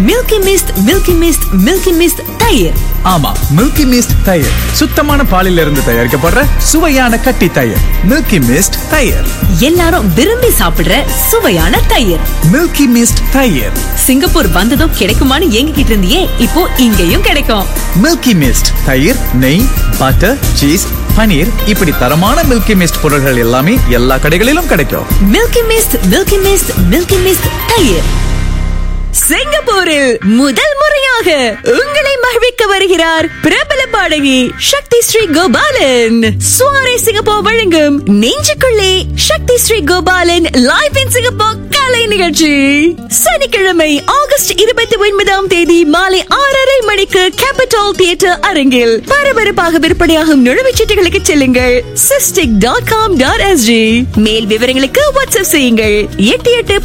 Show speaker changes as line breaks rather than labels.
milky mist milky mist milky mist தயிர்
ஆமா milky mist தயிர் சுத்தமான பாலில் இருந்து தயாரிக்கப்படுற சுவையான கட்டி தயிர் மில்கி மிஸ்ட் தயிர்
எல்லாரும் விரும்பி சாப்பிடுற சுவையான தயிர்
மில்கி மிஸ்ட் தயிர்
சிங்கப்பூர் வந்ததும் கிடைக்குமான்னு ஏங்கிக்கிட்டு இருந்தியே இப்போ இங்கேயும் கிடைக்கும்
மில்கி மிஸ்ட் தயிர் நெய் பட்டர் சீஸ் பனீர் இப்படி தரமான மில்கி மிஸ்ட் பொருட்கள் எல்லாமே எல்லா கடைகளிலும் கிடைக்கும்
milky mist milky mist milky mist தயிர் சிங்கப்பூரில் முதல் முறையாக உங்களை மகிழ்விக்க வருகிறார் பிரபல பாடகி சக்தி ஸ்ரீ கோபாலன் சுவாரே சிங்கப்பூர் வழங்கும் Nenjukkulle Sakthi Sri Gopalan live in Singapore கலை நிகழ்ச்சி சனிக்கிழமை ஆகஸ்ட் இருபத்தி ஒன்பதாம் தேதி மாலை ஆறரை மணிக்கு கேபிட்டல் தியேட்டர் அரங்கில் பரபரப்பாக விற்பனையாகும் நுழைவுச்சீட்டுகளுக்கு செல்லுங்கள் Sistic dot com dot SG மேல் விவரங்களுக்கு வாட்ஸ்அப் செய்யுங்கள் எட்டு எட்டு